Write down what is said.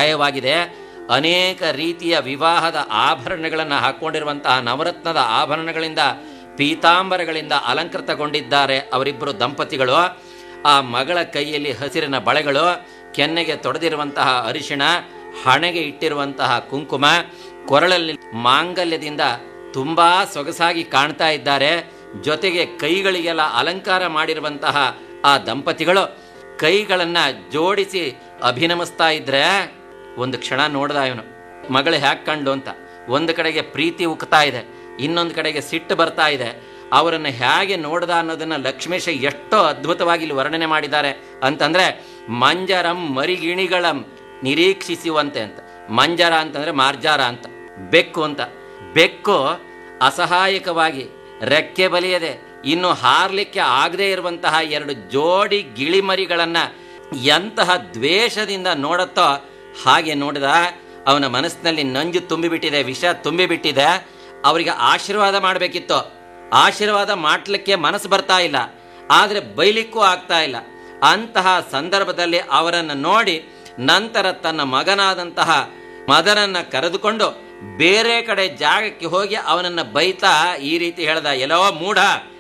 ಛಾಯವಾಗಿದೆ ಅನೇಕ ರೀತಿಯ ವಿವಾಹದ ಆಭರಣಗಳನ್ನು ಹಾಕ್ಕೊಂಡಿರುವಂತಹ ನವರತ್ನದ ಆಭರಣಗಳಿಂದ ಪೀತಾಂಬರಗಳಿಂದ ಅಲಂಕೃತಗೊಂಡಿದ್ದಾರೆ ಅವರಿಬ್ಬರು ದಂಪತಿಗಳು ಆ ಮಗಳ ಕೈಯಲ್ಲಿ ಹಸಿರಿನ ಬಳೆಗಳು ಕೆನ್ನೆಗೆ ತೊಡೆದಿರುವಂತಹ ಅರಿಶಿಣ ಹಣೆಗೆ ಇಟ್ಟಿರುವಂತಹ ಕುಂಕುಮ ಕೊರಳಲ್ಲಿ ಮಾಂಗಲ್ಯದಿಂದ ತುಂಬಾ ಸೊಗಸಾಗಿ ಕಾಣ್ತಾ ಇದ್ದಾರೆ ಜೊತೆಗೆ ಕೈಗಳಿಗೆಲ್ಲ ಅಲಂಕಾರ ಮಾಡಿರುವಂತಹ ಆ ದಂಪತಿಗಳು ಕೈಗಳನ್ನ ಜೋಡಿಸಿ ಅಭಿನಮಿಸ್ತಾ ಇದ್ರೆ ಒಂದು ಕ್ಷಣ ನೋಡ್ದ ಇವನು ಮಗಳು ಹ್ಯಾಕ್ ಕಂಡು ಅಂತ ಒಂದು ಕಡೆಗೆ ಪ್ರೀತಿ ಉಕ್ತಾ ಇದೆ ಇನ್ನೊಂದು ಕಡೆಗೆ ಸಿಟ್ಟು ಬರ್ತಾ ಇದೆ ಅವರನ್ನು ಹೇಗೆ ನೋಡ್ದ ಅನ್ನೋದನ್ನ ಲಕ್ಷ್ಮೇಶ ಎಷ್ಟೋ ಅದ್ಭುತವಾಗಿ ಇಲ್ಲಿ ವರ್ಣನೆ ಮಾಡಿದ್ದಾರೆ ಅಂತಂದ್ರೆ ಮಂಜರಂ ಮರಿಗಿಣಿಗಳಂ ನಿರೀಕ್ಷಿಸುವಂತೆ ಅಂತ ಮಂಜರ ಅಂತಂದ್ರೆ ಮಾರ್ಜಾರ ಅಂತ ಬೆಕ್ಕು ಅಂತ ಬೆಕ್ಕು ಅಸಹಾಯಕವಾಗಿ ರೆಕ್ಕೆ ಬಲಿಯದೆ ಇನ್ನು ಹಾರ್ಲಿಕ್ಕೆ ಆಗದೇ ಇರುವಂತಹ ಎರಡು ಜೋಡಿ ಗಿಳಿಮರಿಗಳನ್ನ ಎಂತಹ ದ್ವೇಷದಿಂದ ನೋಡುತ್ತೋ ಹಾಗೆ ನೋಡಿದ ಅವನ ಮನಸ್ಸಿನಲ್ಲಿ ನಂಜು ತುಂಬಿಬಿಟ್ಟಿದೆ ವಿಷ ತುಂಬಿಬಿಟ್ಟಿದೆ ಅವರಿಗೆ ಆಶೀರ್ವಾದ ಮಾಡಬೇಕಿತ್ತು ಆಶೀರ್ವಾದ ಮಾಡಲಿಕ್ಕೆ ಮನಸ್ಸು ಬರ್ತಾ ಇಲ್ಲ ಆದರೆ ಬೈಲಿಕ್ಕೂ ಆಗ್ತಾ ಇಲ್ಲ ಅಂತಹ ಸಂದರ್ಭದಲ್ಲಿ ಅವರನ್ನು ನೋಡಿ ನಂತರ ತನ್ನ ಮಗನಾದಂತಹ ಮದನನ್ನ ಕರೆದುಕೊಂಡು ಬೇರೆ ಕಡೆ ಜಾಗಕ್ಕೆ ಹೋಗಿ ಅವನನ್ನ ಬೈತಾ ಈ ರೀತಿ ಹೇಳ್ದ ಎಲ್ಲೋ ಮೂಢ